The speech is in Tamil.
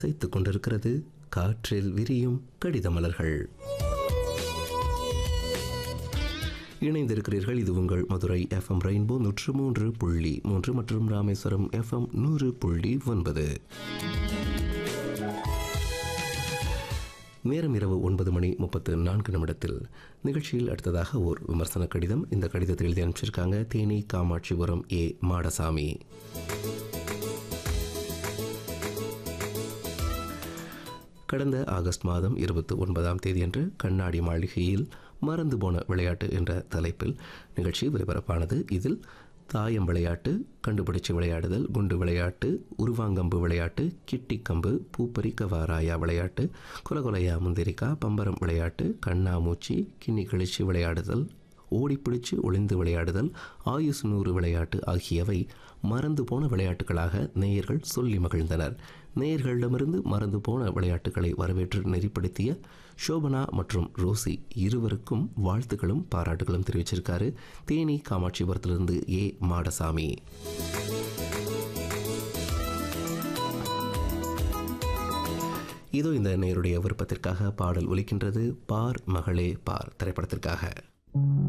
தைத்துக் கொண்டிருக்கிறது காற்றில் விரியும் கடித மலர்கள் இணைந்திருக்கிறீர்கள் இது உங்கள் மதுரை எஃப்எம் ரெயின்போ நூற்று மூன்று புள்ளி மூன்று மற்றும் ராமேஸ்வரம் எஃப்எம் நூறு புள்ளி ஒன்பது நேரம் இரவு ஒன்பது மணி முப்பத்து நான்கு நிமிடத்தில் நிகழ்ச்சியில் அடுத்ததாக ஓர் விமர்சன கடிதம் இந்த கடிதத்தில் எழுதி அனுப்பிச்சிருக்காங்க தேனி காமாட்சிபுரம் ஏ மாடசாமி கடந்த ஆகஸ்ட் மாதம் இருபத்தி ஒன்பதாம் தேதியன்று கண்ணாடி மாளிகையில் மறந்து போன விளையாட்டு என்ற தலைப்பில் நிகழ்ச்சி ஒலிபரப்பானது இதில் தாயம் விளையாட்டு கண்டுபிடிச்சு விளையாடுதல் குண்டு விளையாட்டு உருவாங்கம்பு விளையாட்டு கிட்டிக்கம்பு பூப்பறிக்க வாராயா விளையாட்டு குலகுலையா முந்திரிக்கா பம்பரம் விளையாட்டு கண்ணாமூச்சி கிண்ணி கிழிச்சு விளையாடுதல் ஓடிப்பிடிச்சு ஒளிந்து விளையாடுதல் ஆயுசு நூறு விளையாட்டு ஆகியவை மறந்து போன விளையாட்டுகளாக நேயர்கள் சொல்லி மகிழ்ந்தனர் நேயர்களிடமிருந்து மறந்து போன விளையாட்டுகளை வரவேற்று நெறிப்படுத்திய சோபனா மற்றும் ரோசி இருவருக்கும் வாழ்த்துக்களும் பாராட்டுகளும் தெரிவிச்சிருக்காரு தேனி காமாட்சிபுரத்திலிருந்து ஏ மாடசாமி இதோ இந்த நேருடைய விருப்பத்திற்காக பாடல் ஒலிக்கின்றது பார் மகளே பார் திரைப்படத்திற்காக